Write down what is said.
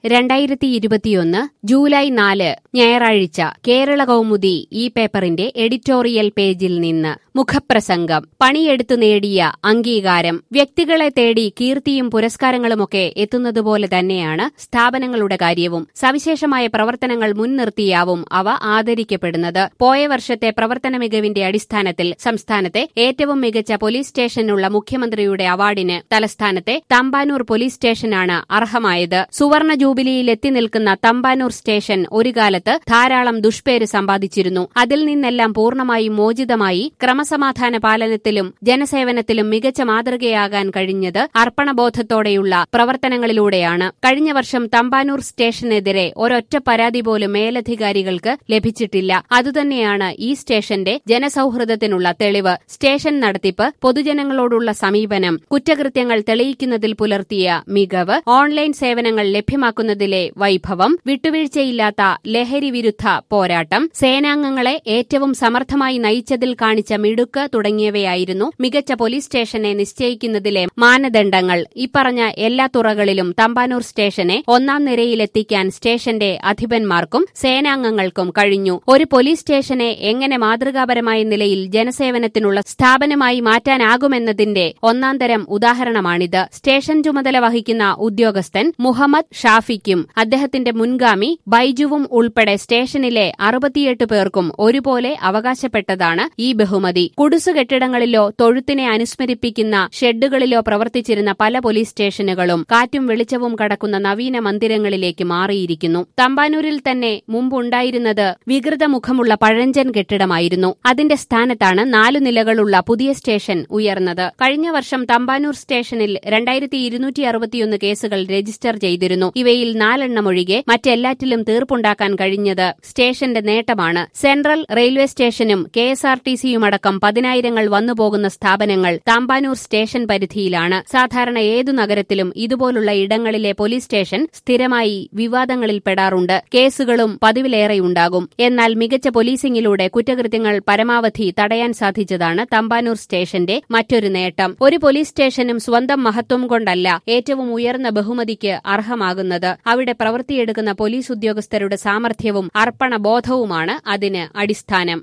രണ്ടായിരത്തി ഇരുപത്തിയൊന്ന് ജൂലൈ നാല് ഞായറാഴ്ച കേരള കൗമുദി ഈ പേപ്പറിന്റെ എഡിറ്റോറിയൽ പേജിൽ നിന്ന് മുഖപ്രസംഗം പണിയെടുത്തു നേടിയ അംഗീകാരം വ്യക്തികളെ തേടി കീർത്തിയും പുരസ്കാരങ്ങളുമൊക്കെ എത്തുന്നതുപോലെ തന്നെയാണ് സ്ഥാപനങ്ങളുടെ കാര്യവും സവിശേഷമായ പ്രവർത്തനങ്ങൾ മുൻനിർത്തിയാവും അവ ആദരിക്കപ്പെടുന്നത് പോയ വർഷത്തെ പ്രവർത്തന മികവിന്റെ അടിസ്ഥാനത്തിൽ സംസ്ഥാനത്തെ ഏറ്റവും മികച്ച പോലീസ് സ്റ്റേഷനുള്ള മുഖ്യമന്ത്രിയുടെ അവാർഡിന് തലസ്ഥാനത്തെ തമ്പാനൂർ പോലീസ് സ്റ്റേഷനാണ് അർഹമായത് സുവർണ ജൂബിലിയിൽ എത്തി നിൽക്കുന്ന തമ്പാനൂർ സ്റ്റേഷൻ ഒരു കാലത്ത് ധാരാളം ദുഷ്പേര് സമ്പാദിച്ചിരുന്നു അതിൽ നിന്നെല്ലാം പൂർണ്ണമായും മോചിതമായി ക്രമസമാധാന പാലനത്തിലും ജനസേവനത്തിലും മികച്ച മാതൃകയാകാൻ കഴിഞ്ഞത് അർപ്പണബോധത്തോടെയുള്ള പ്രവർത്തനങ്ങളിലൂടെയാണ് കഴിഞ്ഞ വർഷം തമ്പാനൂർ സ്റ്റേഷനെതിരെ ഒരൊറ്റ പരാതി പോലും മേലധികാരികൾക്ക് ലഭിച്ചിട്ടില്ല അതുതന്നെയാണ് ഈ സ്റ്റേഷന്റെ ജനസൌഹൃദത്തിനുള്ള തെളിവ് സ്റ്റേഷൻ നടത്തിപ്പ് പൊതുജനങ്ങളോടുള്ള സമീപനം കുറ്റകൃത്യങ്ങൾ തെളിയിക്കുന്നതിൽ പുലർത്തിയ മികവ് ഓൺലൈൻ സേവനങ്ങൾ ലഭ്യമാക്കുന്നതിലെ വൈഭവം വിട്ടുവീഴ്ചയില്ലാത്ത ലഹരി വിരുദ്ധ പോരാട്ടം സേനാംഗങ്ങളെ ഏറ്റവും സമർത്ഥമായി നയിച്ചതിൽ കാണിച്ച മിടുക്ക് തുടങ്ങിയവയായിരുന്നു മികച്ച പോലീസ് സ്റ്റേഷനെ നിശ്ചയിക്കുന്നതിലെ മാനദണ്ഡങ്ങൾ ഇപ്പറഞ്ഞ എല്ലാ തുറകളിലും തമ്പാനൂർ സ്റ്റേഷനെ ഒന്നാം നിരയിലെത്തിക്കാൻ സ്റ്റേഷന്റെ അധിപന്മാർക്കും സേനാംഗങ്ങൾക്കും കഴിഞ്ഞു ഒരു പോലീസ് സ്റ്റേഷനെ എങ്ങനെ മാതൃകാപരമായ നിലയിൽ ജനസേവനത്തിനുള്ള സ്ഥാപനമായി മാറ്റാനാകുമെന്നതിന്റെ ഒന്നാംതരം ഉദാഹരണമാണിത് സ്റ്റേഷൻ ചുമതല വഹിക്കുന്ന ഉദ്യോഗസ്ഥൻ മുഹമ്മദ് ഷാഫിക്കും അദ്ദേഹത്തിന്റെ മുൻഗാമി ബൈജുവും ഉൾപ്പെടെ സ്റ്റേഷനിലെ അറുപത്തിയെട്ട് പേർക്കും ഒരുപോലെ അവകാശപ്പെട്ടതാണ് ഈ ബഹുമതി കുടുസു കെട്ടിടങ്ങളിലോ തൊഴുത്തിനെ അനുസ്മരിപ്പിക്കുന്ന ഷെഡുകളിലോ പ്രവർത്തിച്ചിരുന്ന പല പോലീസ് സ്റ്റേഷനുകളും കാറ്റും വെളിച്ചവും കടക്കുന്ന നവീന മന്ദിരങ്ങളിലേക്ക് മാറിയിരിക്കുന്നു തമ്പാനൂരിൽ തന്നെ മുമ്പുണ്ടായിരുന്നത് വികൃതമുഖമുള്ള പഴഞ്ചൻ കെട്ടിടമായിരുന്നു അതിന്റെ സ്ഥാനത്താണ് നാലു നിലകളുള്ള പുതിയ സ്റ്റേഷൻ ഉയർന്നത് കഴിഞ്ഞ വർഷം തമ്പാനൂർ സ്റ്റേഷനിൽ രണ്ടായിരത്തി ഇരുന്നൂറ്റി അറുപത്തിയൊന്ന് കേസുകൾ രജിസ്റ്റർ ചെയ്തിരുന്നു ഇവയിൽ നാലെണ്ണം ഒഴികെ മറ്റെല്ലാറ്റിലും തീർപ്പുണ്ടാക്കാൻ കഴിഞ്ഞത് സ്റ്റേഷന്റെ നേട്ടമാണ് സെൻട്രൽ റെയിൽവേ സ്റ്റേഷനും കെ എസ് ആർ ടി സിയുമടക്കം പതിനായിരങ്ങൾ വന്നുപോകുന്ന സ്ഥാപനങ്ങൾ താമ്പാനൂർ സ്റ്റേഷൻ പരിധിയിലാണ് സാധാരണ ഏതു നഗരത്തിലും ഇതുപോലുള്ള ഇടങ്ങളിലെ പോലീസ് സ്റ്റേഷൻ സ്ഥിരമായി വിവാദങ്ങളിൽപ്പെടാറുണ്ട് കേസുകളും പതിവിലേറെയുണ്ടാകും എന്നാൽ മികച്ച പോലീസിംഗിലൂടെ കുറ്റകൃത്യങ്ങൾ പരമാവധി തടയാൻ സാധിച്ചതാണ് തമ്പാനൂർ സ്റ്റേഷന്റെ മറ്റൊരു നേട്ടം ഒരു പോലീസ് സ്റ്റേഷനും സ്വന്തം മഹത്വം കൊണ്ടല്ല ഏറ്റവും ഉയർന്ന ബഹുമതിക്ക് അർഹമാകുന്നത് അവിടെ പ്രവൃത്തിയെടുക്കുന്ന പോലീസ് ഉദ്യോഗസ്ഥരുടെ സാമർഥ്യവും അർപ്പണബോധവുമാണ് അതിന് അടിസ്ഥാനം